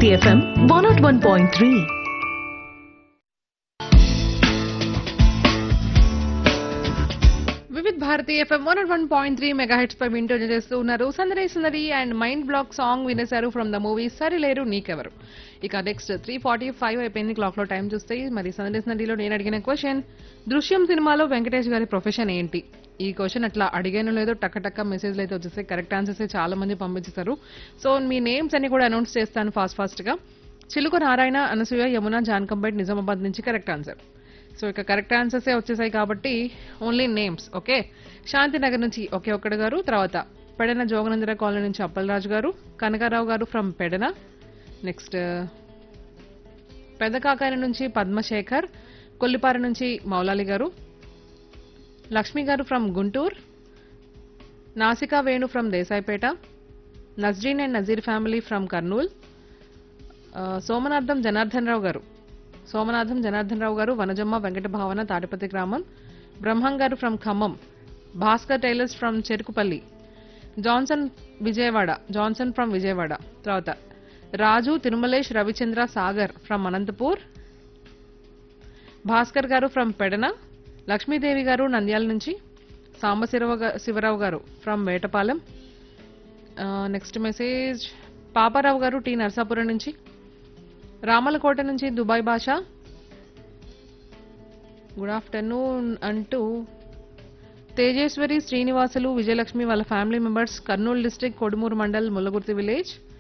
Bharati FM one nought one point three Vividh Bharati FM one one point three mega heads పై వింటూ చేస్తూ ఉన్నారు సందడి సుందరి అండ్ మైండ్ బ్లాక్ సాంగ్ వినేశారు from the movie Sarileru Neekevvaru ఇక నెక్స్ట్ త్రీ ఫార్టీ ఫైవ్ అయిపోయింది క్లాక్ లో టైం చూస్తే మరి సందడి సుందరిలో నేను అడిగిన క్వశ్చన్ దృశ్యం సినిమాలో వెంకటేష్ గారి ప్రొఫెషన్ ఏంటి ఈ క్వశ్చన్ అట్లా అడిగాను లేదో టక్క టక్క మెసేజ్లు అయితే వచ్చేస్తే కరెక్ట్ ఆన్సర్స్ చాలా మంది పంపించేశారు సో మీ నేమ్స్ అన్ని కూడా అనౌన్స్ చేస్తాను ఫాస్ట్ ఫాస్ట్ గా చిలుక నారాయణ అనసూయ యమున జాన్కంబైట్ నిజామాబాద్ నుంచి కరెక్ట్ ఆన్సర్ సో ఇక కరెక్ట్ ఆన్సర్సే వచ్చేసాయి కాబట్టి ఓన్లీ నేమ్స్ ఓకే శాంతినగర్ నుంచి ఒకే ఒక్కడు గారు తర్వాత పెడన జోగనందర కాలనీ నుంచి అప్పలరాజు గారు కనకారావు గారు ఫ్రమ్ పెడన నెక్స్ట్ పెద్దకాకాని నుంచి పద్మశేఖర్ కొల్లిపార నుంచి మౌలాలి గారు లక్ష్మి గారు from Guntur Nasika Venu from Desaipeta Nazreen and Nazeer family from Kurnool ఆ, సోమనాథం జనార్దన్ రావు గారు సోమనాథం జనార్దన్ రావు గారు వనజమ్మ వెంకట భావన తాటిపతి గ్రామం Brahmam garu from Khammam Bhaskar tailors from Cherukupalli Johnson Vijayawada Johnson from Vijayawada తర్వాత రాజు తిరుమలేష్ రవిచంద్ర సాగర్ ఫ్రమ్ అనంతపూర్ భాస్కర్ గారు ఫ్రమ్ పెడన లక్ష్మీదేవి గారు నంద్యాల నుంచి సాంబశిరవ గా- Sivarao garu from Vetapalem next message Paparao garu T Narsapuram నుంచి రామలకోట నుంచి దుబాయ్ భాష గుడ్ ఆఫ్టర్నూన్ అంటూ తేజేశ్వరి శ్రీనివాసులు విజయలక్ష్మి వాళ్ళ family members Kurnool district Kodumuru mandal Mullagurthi village